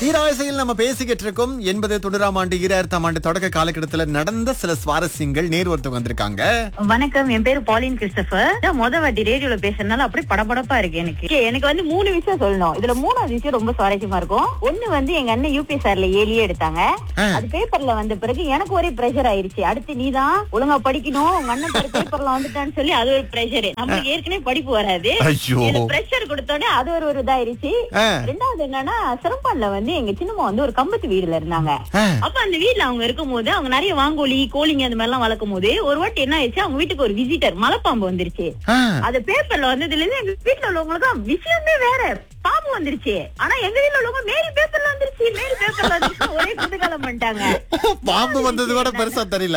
ஈராசையில் நம்ம பேசிக்கிட்டு இருக்கோம் எண்பது தொண்ணூறாம் ஆண்டு ஈராயிரத்தாம் ஆண்டு தொடக்க காலகட்டத்துல நடந்த சில சுவாரஸ்யங்கள் நேர் ஒருத்தவங்க வந்திருக்காங்க வணக்கம் என் பேரு பாலின் கிறிஸ்டபர் இதான் முத வாட்டி ரேடியோல பேசுறதுனால அப்படியே படபடப்பா இருக்கு எனக்கு Okay, எனக்கு வந்து மூணு விஷயம் சொல்லணும் இதுல மூணாவது விஷயம் ரொம்ப சுவாரஸ்யமா இருக்கும் ஒண்ணு வந்து எங்க அண்ணன் யூபிஎஸ்ஆர்ல ஏலியே எடுத்தாங்க ஆ. அது பேப்பர்ல வந்த பிறகு எனக்கு ஒரே பிரஷர் ஆயிருச்சு அடுத்து நீதான் ஒழுங்கா படிக்கணும் உங்க அண்ணன் பேர் பேப்பர்ல வந்துட்டான்னு சொல்லி அது ஒரு பிரஷர் நம்மளுக்கு ஏற்கனவே படிப்பு வராது ஐயோ பிரஷர் கொடுத்தோடனே அது ஒரு ஒரு இதாயிருச்சு ஆ, ரெண்டாவது என்னன்னா சிறப்பான்ல வந்து எங்க சின்னம்மா வந்து ஒரு கம்பத்து வீடுல இருந்தாங்க ஆ, அப்ப அந்த வீட்ல அவங்க இருக்கும் போது அவங்க நிறைய வாங்கோலி கோழிங்க அந்த மாதிரி எல்லாம் வளர்க்கும் போது ஒரு வாட்டி என்ன ஆயிடுச்சு அவங்க வீட்டுக்கு ஒரு விசிட்டர் மலைப்பாம்பு வந்துருச்சு ஆ. அது பேப்பர்ல வந்ததுல இருந்து எங்க வீட்டுல உள்ளவங்களுக்கு விஷயமே வேற பாம்பு வந்துருச்சு ஆனா எங்க வீட்டுல உள்ளவங்க மேரி பேப்பர்ல வந்துருச்சு மேரி பேப்பர்ல வந்துருச்சு ஒரே குதகாலம் பண்ணிட்டாங்க பாம்பு வந்தது கூட பெருசா தெரியல